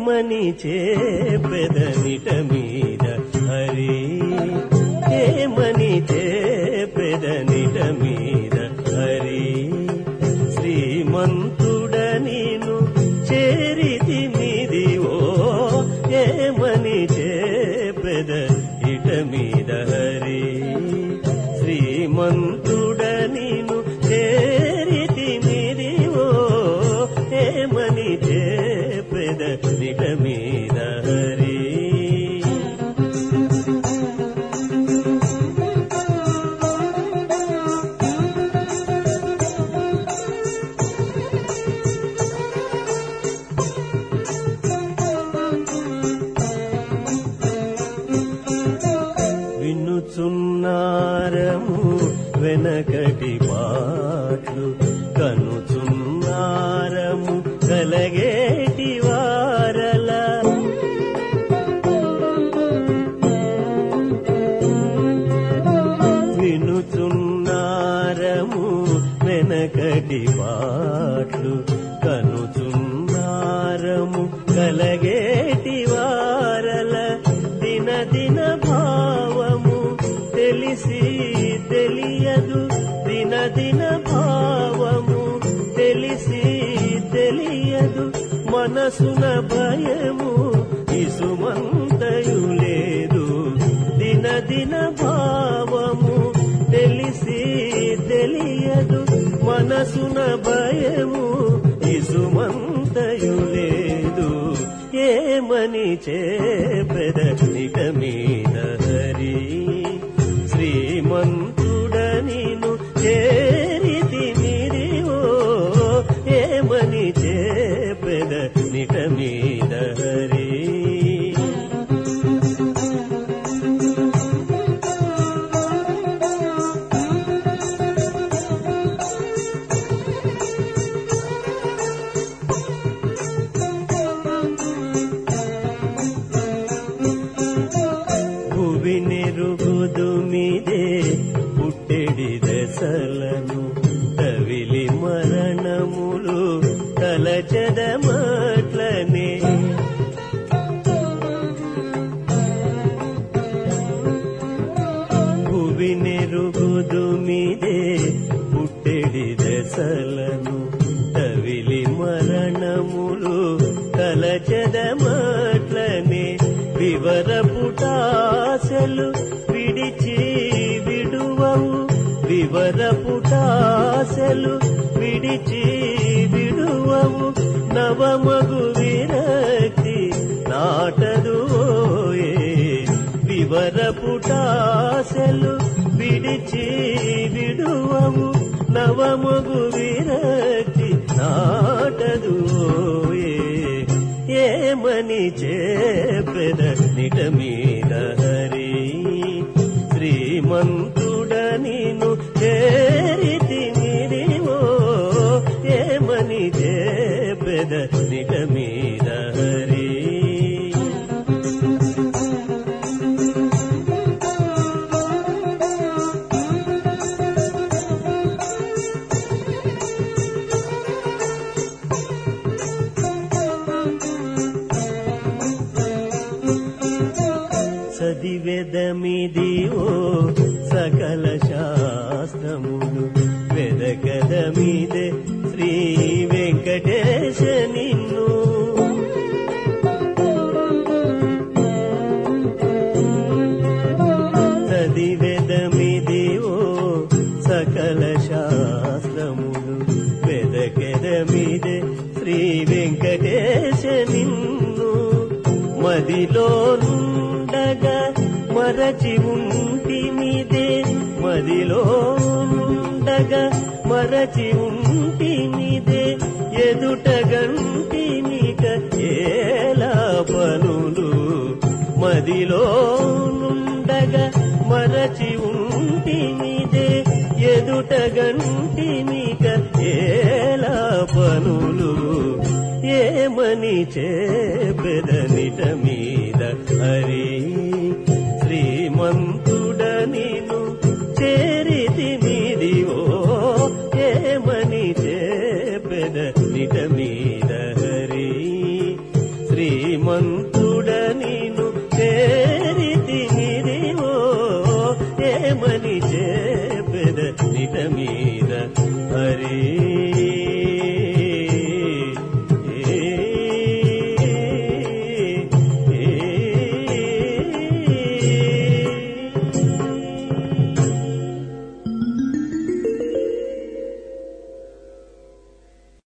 ఏమని చేపెదనిట మీద హరి ఏమని చేపెదనిట మీద హరి శ్రీమంతుడ నేను చేరితి మీదివో ఏమని చేపెద ఇట మీద హరి శ్రీమంతుడ నేను చేరితి మీదివో ఏమని చేపెద ఇట మీద హరి వినుచున్నారము వెనకటి పాట్లు కనుచున్నారము కలగేటి వారల వినుచున్నారము వెనకటి పాట్లు కనుచున్నారము కలగేటి వారల దిన దిన భావము తెలిసి తెలియదు దిన దిన భావము తెలిసి తెలియదు మనసున భయము ఇసుమంతయు లేదు దిన దిన భావము తెలిసి తెలియదు మనసున భయము ఇసుమంతయు లేదు ఏమని చేపెద నిట మీద హరి శ్రీమంతుడ నేను చేరితి మీరివో ఏమని చేపెద నిట మీద హరి భువి నెరుగుదు మీదే పుట్టెడి దశలను తవిలి మరణములు తలచదమట్లనే భువి నెరుగుదు మీదే పుట్టెడి దశలను తవిలి మరణములు తలచదమట్లనే వివరపుటాశలు విడిచి విడువవు వివరపుటాశలు విడిచి విడువవు నవమగు విరక్తి నాటదు ఓయే వివరపుటాశలు విడిచి విడువము నవమగు విరక్తి నాటదు ఓయే ఏమని చేపెద నిట మీద హరి శ్రీమంతుడ నేను చేరితి మీరివో ఏమని చేపెద నిట మీద హరి చదివెదమిదివో సకల శాస్త్రములు వెదకదమిదే శ్రీ వెంకటేశ నిన్ను చదివెదమిదివో సకల శాస్త్రములు వెదకెదమిదే శ్రీ వెంకటేశ నిన్ను మదిలో నుండగా మరచి ఉంటిమిదే మదిలో నుండగా మరచి ఉంటిమిదే ఎదుట గంటిమిక ఏలా పనులు మదిలో నుండగా మరచి ఉంటిమిదే ఎదుట గంటిమిక ఏలా పనులు ఏమని చేపెదనిట మీద హరి